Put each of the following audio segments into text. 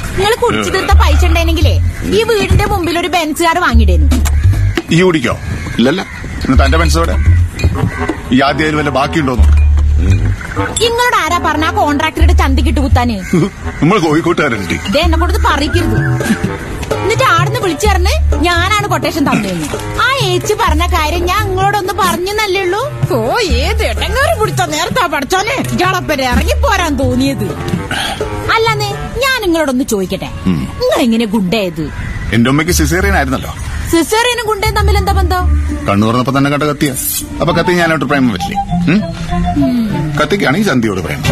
നിങ്ങൾ കുടിച്ചു തീർത്ത പൈസ ഉണ്ടെങ്കിലേ ഈ വീടിന്റെ മുമ്പിൽ ഒരു ബെൻസ് കാർ വാങ്ങിയിടേനു ഈ കുടിക്കോ ഇല്ലല്ല എന്നിട്ട് എന്റെ മനസ്സോടെ ഈ ആദ്യം വല്ല ബാക്കിയുണ്ടോന്നു നിങ്ങളോട് ആരാ പറഞ്ഞ ആ കോൺട്രാക്ടറുടെ ചന്തിക്കിട്ട് കുത്താന് നമ്മൾ കോഴിക്കോട്ടുകാരല്ലേ ഇതേ എന്നെ കൊടുത്ത് പറയിക്കരുത് എന്നിട്ട് ആടുന്ന് വിളിച്ചു പറഞ്ഞ് ഞാനാണ് കൊട്ടേഷൻ തന്നതെന്ന് ആ ഏച്ചി പറഞ്ഞ കാര്യം ഞാൻ നിങ്ങളോടൊന്ന് പറഞ്ഞെന്നല്ലേ ഉള്ളൂ ഓ ഏത് എടങ്ങേറ് പിടിച്ച നേരത്താ പഠിച്ചോനെ ഇയാളപ്പരെ ഇറങ്ങി പോരാൻ തോന്നിയത് അല്ലെന്നേ ഞാൻ നിങ്ങളോടൊന്ന് ചോദിക്കട്ടെ നിങ്ങൾ എങ്ങനെ ഗുണ്ടായത് എന്റെ ഉമ്മയ്ക്ക് സിസേറിയൻ ആയിരുന്നല്ലോ സിസേറിയനും ഗുണ്ടയും തമ്മിൽ എന്താ ബന്ധം കണ്ണു തുറന്നപ്പോ തന്നെ കണ്ട കത്തിയ അപ്പൊ കത്തി ഞാനോട്ട് പ്രേമം പറ്റില്ലേ ഉം? കത്തിക്കാണ് ഈ ചന്തിയോട് പ്രേമം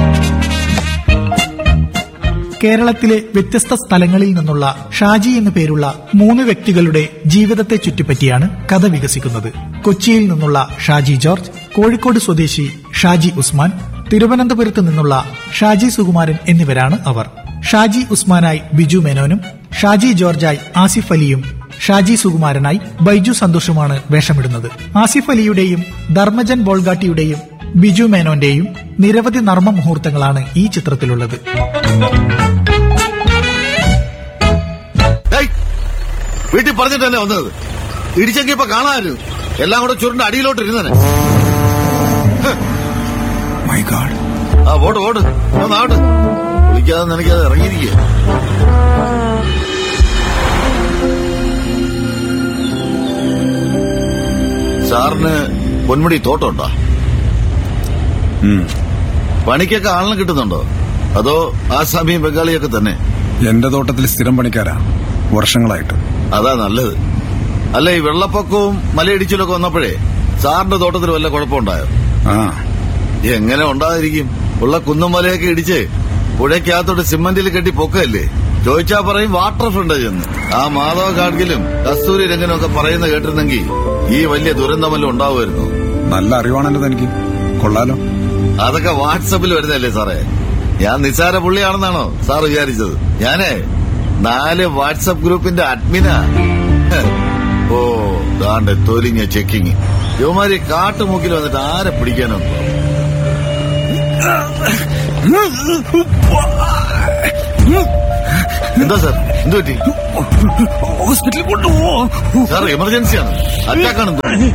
കേരളത്തിലെ വ്യത്യസ്ത സ്ഥലങ്ങളിൽ നിന്നുള്ള ഷാജി എന്നു പേരുള്ള മൂന്ന് വ്യക്തികളുടെ ജീവിതത്തെ ചുറ്റിപ്പറ്റിയാണ് കഥ വികസിക്കുന്നത് കൊച്ചിയിൽ നിന്നുള്ള ഷാജി ജോർജ് കോഴിക്കോട് സ്വദേശി ഷാജി ഉസ്മാൻ തിരുവനന്തപുരത്ത് നിന്നുള്ള ഷാജി സുകുമാരൻ എന്നിവരാണ് അവർ ഷാജി ഉസ്മാനായി ബിജു മേനോനും ഷാജി ജോർജായി ആസിഫ് അലിയും ഷാജി സുകുമാരനായി ബൈജു സന്തോഷുമാണ് വേഷമിടുന്നത് ആസിഫ് അലിയുടെയും ധർമ്മജൻ ബോൾഗാട്ടിയുടെയും ബിജു മേനോന്റെയും നിരവധി നർമ്മ മുഹൂർത്തങ്ങളാണ് ഈ ചിത്രത്തിലുള്ളത് ഏയ്, വീട്ടിൽ പറഞ്ഞിട്ട് തന്നെ വന്നത് ഇടിച്ചെങ്കിൽ ഇപ്പൊ കാണാമായിരുന്നു എല്ലാം കൂടെ ചുരുണ്ട് അടിയിലോട്ട് ഇരുന്നനെ മൈ ഗാഡ് ആ ഓട് ഓട് ഒന്നാവട്ടെ വിളിക്കാതെ നനയ്ക്കാതെ ഇറങ്ങിയിരിക്കുക സാറിന് പൊന്മുടി തോട്ടമുണ്ടോ പണിക്കൊക്കെ ആളിനെ കിട്ടുന്നുണ്ടോ അതോ ആസാമിയും ബംഗാളിയൊക്കെ തന്നെ എന്റെ തോട്ടത്തിൽ സ്ഥിരം പണിക്കാരാ വർഷങ്ങളായിട്ട് അതാ നല്ലത് അല്ല ഈ വെള്ളപ്പൊക്കവും മലയിടിച്ചിലൊക്കെ വന്നപ്പോഴേ സാറിന്റെ തോട്ടത്തിൽ വല്ല കുഴപ്പമുണ്ടായോ ആ എങ്ങനെ ഉണ്ടാതിരിക്കും ഉള്ള കുന്നും മലയൊക്കെ ഇടിച്ച് പുഴയ്ക്കകത്തോട്ട് സിമന്റിൽ കെട്ടി പൊക്കല്ലേ ചോദിച്ചാ പറയും വാട്ടർ ഫ്രണ്ടേജ് എന്ന് ആ മാധവ ഗാഡ്ഗിലും കസ്തൂരി രംഗനും ഒക്കെ പറയുന്ന കേട്ടിരുന്നെങ്കിൽ ഈ വലിയ ദുരന്തമല്ലോ ഉണ്ടാവുമായിരുന്നു നല്ല അറിവാണല്ലോ തനിക്ക് കൊള്ളാലോ അതൊക്കെ വാട്സപ്പിൽ വരുന്നല്ലേ സാറേ ഞാൻ നിസാര പുള്ളിയാണെന്നാണോ സാർ വിചാരിച്ചത് ഞാനേ നാല് വാട്സപ്പ് ഗ്രൂപ്പിന്റെ അഡ്മിനാ ഹ്. ഓ ദാണ്ടെ തൊലിഞ്ഞ ചെക്കിങ് യുവമാരി കാട്ടുമുക്കിൽ വന്നിട്ട് ആരെ പിടിക്കാനോ എന്താ സാർ എന്ത് പറ്റി ഹോസ്പിറ്റലിൽ കൊണ്ടുപോ സാർ എമർജൻസിയാണ് അറ്റാക്കാണ്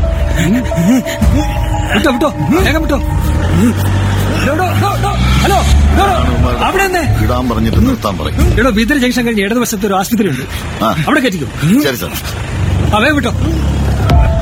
വിട്ടോ വിട്ടോ വേഗം വിട്ടോ ഡോ, ഡോ, ഡോ, ഡോ. ഹലോ ഡോ, ഡോ. അവിടെ നിന്ന് ഇടാൻ പറഞ്ഞിട്ട് നിർത്താൻ പറയും ഇവിടെ ബീദർ ജംഗ്ഷൻ കഴിഞ്ഞ് ഇടതുവശത്ത് ഒരു ആശുപത്രി ഉണ്ട് ആ. അവിടെ കയറ്റിക്കോ ശരി സാർ അവേ വിട്ടോ